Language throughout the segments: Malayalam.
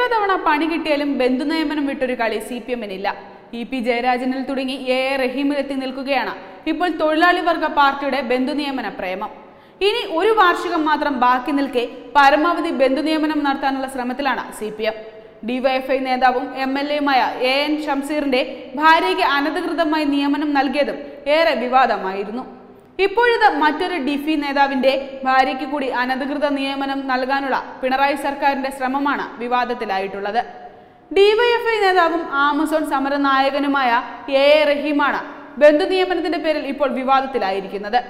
തവണ പണി കിട്ടിയാലും ബന്ധുനിയമനം വിട്ടൊരു കളി സി പി എമ്മിനില്ല ഇ പി ജയരാജനിൽ തുടങ്ങി എ എ റഹീമിലെത്തി നിൽക്കുകയാണ് ഇപ്പോൾ തൊഴിലാളി വർഗ പാർട്ടിയുടെ ബന്ധുനിയമന പ്രേമം ഇനി ഒരു വാർഷികം മാത്രം ബാക്കി നിൽക്കെ പരമാവധി ബന്ധുനിയമനം നടത്താനുള്ള ശ്രമത്തിലാണ് സി പി എം ഡിവൈഎഫ്ഐ നേതാവും എം എൽ എയുമായ എ എൻ ഷംസീറിന്റെ ഭാര്യയ്ക്ക് അനധികൃതമായി നിയമനം നൽകിയതും ഏറെ വിവാദമായിരുന്നു ഇപ്പോഴിത് മറ്റൊരു ഡിഫി നേതാവിന്റെ ഭാര്യയ്ക്ക് കൂടി അനധികൃത നിയമനം നൽകാനുള്ള പിണറായി സർക്കാരിന്റെ ശ്രമമാണ് വിവാദത്തിലായിട്ടുള്ളത് ഡിവൈഎഫ്ഐ നേതാവും ആമസോൺ സമരനായകനുമായ എ എ റഹീമാണ് ബന്ധുനിയമനത്തിന്റെ പേരിൽ ഇപ്പോൾ വിവാദത്തിലായിരിക്കുന്നത്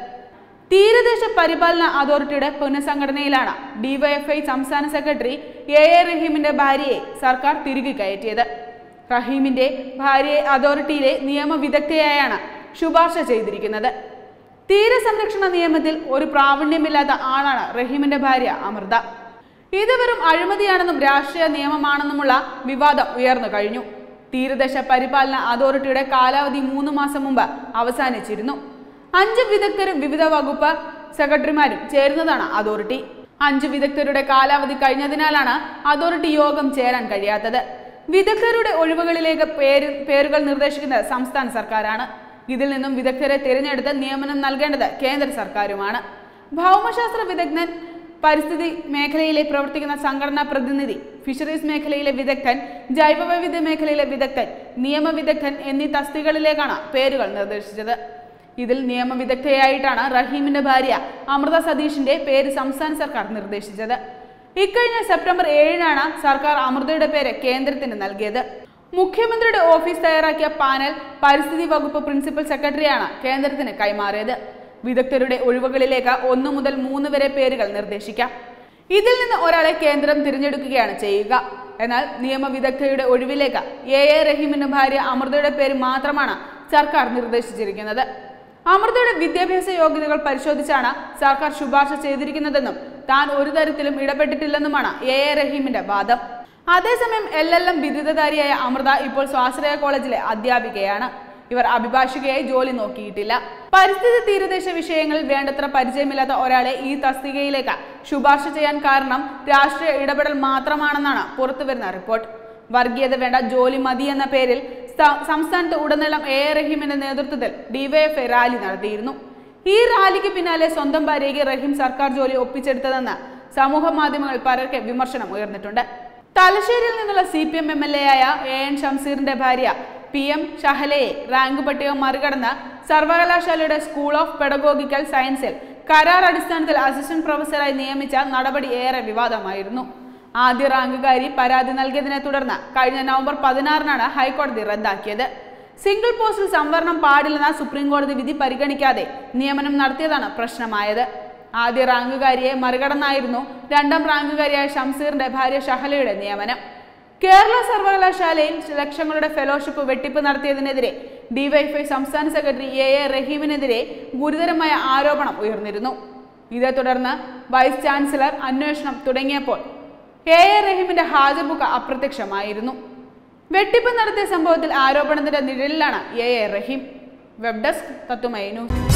തീരദേശ പരിപാലന അതോറിറ്റിയുടെ പുനഃസംഘടനയിലാണ് ഡിവൈഎഫ്ഐ സംസ്ഥാന സെക്രട്ടറി എ എ റഹീമിന്റെ ഭാര്യയെ സർക്കാർ തിരികെ കയറ്റിയത് റഹീമിന്റെ ഭാര്യയെ അതോറിറ്റിയിലെ നിയമവിദഗ്ധയായാണ് ശുപാർശ ചെയ്തിരിക്കുന്നത് തീരസംരക്ഷണ നിയമത്തിൽ ഒരു പ്രാവീണ്യമില്ലാത്ത ആളാണ് റഹീമിന്റെ ഭാര്യ അമൃത ഇത് വെറും അഴിമതിയാണെന്നും രാഷ്ട്രീയ നിയമമാണെന്നുമുള്ള വിവാദം ഉയർന്നു കഴിഞ്ഞു തീരദേശ പരിപാലന അതോറിറ്റിയുടെ കാലാവധി മൂന്ന് മാസം മുമ്പ് അവസാനിച്ചിരുന്നു അഞ്ച് വിദഗ്ധരും വിവിധ വകുപ്പ് സെക്രട്ടറിമാരും ചേരുന്നതാണ് അതോറിറ്റി അഞ്ച് വിദഗ്ധരുടെ കാലാവധി കഴിഞ്ഞതിനാലാണ് അതോറിറ്റി യോഗം ചേരാൻ കഴിയാത്തത് വിദഗ്ധരുടെ ഒഴിവുകളിലേക്ക് പേര് പേരുകൾ നിർദ്ദേശിക്കുന്നത് സംസ്ഥാന സർക്കാരാണ് ഇതിൽ നിന്നും വിദഗ്ധരെ തിരഞ്ഞെടുത്ത് നിയമനം നൽകേണ്ടത് കേന്ദ്ര സർക്കാരുമാണ് ഭൗമശാസ്ത്ര വിദഗ്ധൻ പരിസ്ഥിതി മേഖലയിലെ പ്രവർത്തിക്കുന്ന സംഘടനാ പ്രതിനിധി ഫിഷറീസ് മേഖലയിലെ വിദഗ്ധൻ ജൈവവൈവിധ്യ മേഖലയിലെ വിദഗ്ധൻ നിയമവിദഗ്ധൻ എന്നീ തസ്തികകളിലേക്കാണ് പേരുകൾ നിർദ്ദേശിച്ചത് ഇതിൽ നിയമവിദഗ്ധയായിട്ടാണ് റഹീമിന്റെ ഭാര്യ അമൃത സതീഷിന്റെ പേര് സംസ്ഥാന സർക്കാർ നിർദ്ദേശിച്ചത് ഇക്കഴിഞ്ഞ സെപ്റ്റംബർ ഏഴിനാണ് സർക്കാർ അമൃതയുടെ പേര് കേന്ദ്രത്തിന് നൽകിയത് മുഖ്യമന്ത്രിയുടെ ഓഫീസ് തയ്യാറാക്കിയ പാനൽ പരിസ്ഥിതി വകുപ്പ് പ്രിൻസിപ്പൽ സെക്രട്ടറിയാണ് കേന്ദ്രത്തിന് കൈമാറിയത് വിദഗ്ധരുടെ ഒഴിവുകളിലേക്ക് ഒന്ന് മുതൽ മൂന്ന് വരെ പേരുകൾ നിർദ്ദേശിക്കാം ഇതിൽ നിന്ന് ഒരാളെ കേന്ദ്രം തിരഞ്ഞെടുക്കുകയാണ് ചെയ്യുക എന്നാൽ നിയമവിദഗ്ധയുടെ ഒഴിവിലേക്ക് എ എ റഹീമിന്റെ ഭാര്യ അമൃതയുടെ പേര് മാത്രമാണ് സർക്കാർ നിർദ്ദേശിച്ചിരിക്കുന്നത് അമൃതയുടെ വിദ്യാഭ്യാസ യോഗ്യതകൾ പരിശോധിച്ചാണ് സർക്കാർ ശുപാർശ ചെയ്തിരിക്കുന്നതെന്നും താൻ ഒരു തരത്തിലും ഇടപെട്ടിട്ടില്ലെന്നുമാണ് എ എ റഹീമിന്റെ വാദം അതേസമയം എൽ എൽ എം ബിരുദധാരിയായ അമൃത ഇപ്പോൾ സ്വാശ്രയ കോളേജിലെ അധ്യാപികയാണ് ഇവർ അഭിഭാഷകയായി ജോലി നോക്കിയിട്ടില്ല പരിസ്ഥിതി തീരദേശ വിഷയങ്ങളിൽ വേണ്ടത്ര പരിചയമില്ലാത്ത ഒരാളെ ഈ തസ്തികയിലേക്ക് ശുപാർശ ചെയ്യാൻ കാരണം രാഷ്ട്രീയ ഇടപെടൽ മാത്രമാണെന്നാണ് പുറത്തുവരുന്ന റിപ്പോർട്ട് വർഗീയത വേണ്ട ജോലി മതി എന്ന പേരിൽ സ- സംസ്ഥാനത്ത് ഉടനീളം എ എ റഹീമിന്റെ നേതൃത്വത്തിൽ ഡിവൈഎഫ്ഐ റാലി നടത്തിയിരുന്നു ഈ റാലിക്ക് പിന്നാലെ സ്വന്തം ഭാര്യയ്ക്ക് റഹീം സർക്കാർ ജോലി ഒപ്പിച്ചെടുത്തതെന്ന് സമൂഹ മാധ്യമങ്ങൾ പലർക്കെ വിമർശനം ഉയർന്നിട്ടുണ്ട് തലശ്ശേരിയിൽ നിന്നുള്ള C P M M L A ആയ എ എൻ ഷംസീറിന്റെ ഭാര്യ പി എം ഷഹലയെ റാങ്ക് പട്ടിക മറികടന്ന് സർവകലാശാലയുടെ സ്കൂൾ ഓഫ് പെഡഗോഗിക്കൽ സയൻസിൽ കരാർ അടിസ്ഥാനത്തിൽ അസിസ്റ്റന്റ് പ്രൊഫസറായി നിയമിച്ച നടപടി ഏറെ വിവാദമായിരുന്നു ആദ്യ റാങ്കുകാരി പരാതി നൽകിയതിനെ തുടർന്ന് കഴിഞ്ഞ നവംബർ പതിനാറിനാണ് ഹൈക്കോടതി റദ്ദാക്കിയത് സിംഗിൾ പോസ്റ്റിൽ സംവരണം പാടില്ലെന്ന സുപ്രീം കോടതി വിധി പരിഗണിക്കാതെ നിയമനം നടത്തിയതാണ് പ്രശ്നമായത് ആദ്യ റാങ്കുകാരിയെ മറികടന്നായിരുന്നു രണ്ടാം റാങ്കുകാരിയായ ഷംസീറിന്റെ ഭാര്യ ഷഹലയുടെ നിയമനം കേരള സർവകലാശാലയിൽ ലക്ഷങ്ങളുടെ ഫെലോഷിപ്പ് വെട്ടിപ്പ് നടത്തിയതിനെതിരെ ഡിവൈഫൈ സംസ്ഥാന സെക്രട്ടറി എ എ റഹീമിനെതിരെ ഗുരുതരമായ ആരോപണം ഉയർന്നിരുന്നു ഇതേ തുടർന്ന് വൈസ് ചാൻസലർ അന്വേഷണം തുടങ്ങിയപ്പോൾ എ എ റഹീമിന്റെ ഹാജർ ബുക്ക് അപ്രത്യക്ഷമായിരുന്നു വെട്ടിപ്പ് നടത്തിയ സംഭവത്തിൽ ആരോപണത്തിന്റെ നിഴലിലാണ് A A Rahim web desk തത്തുമൈ ന്യൂസ്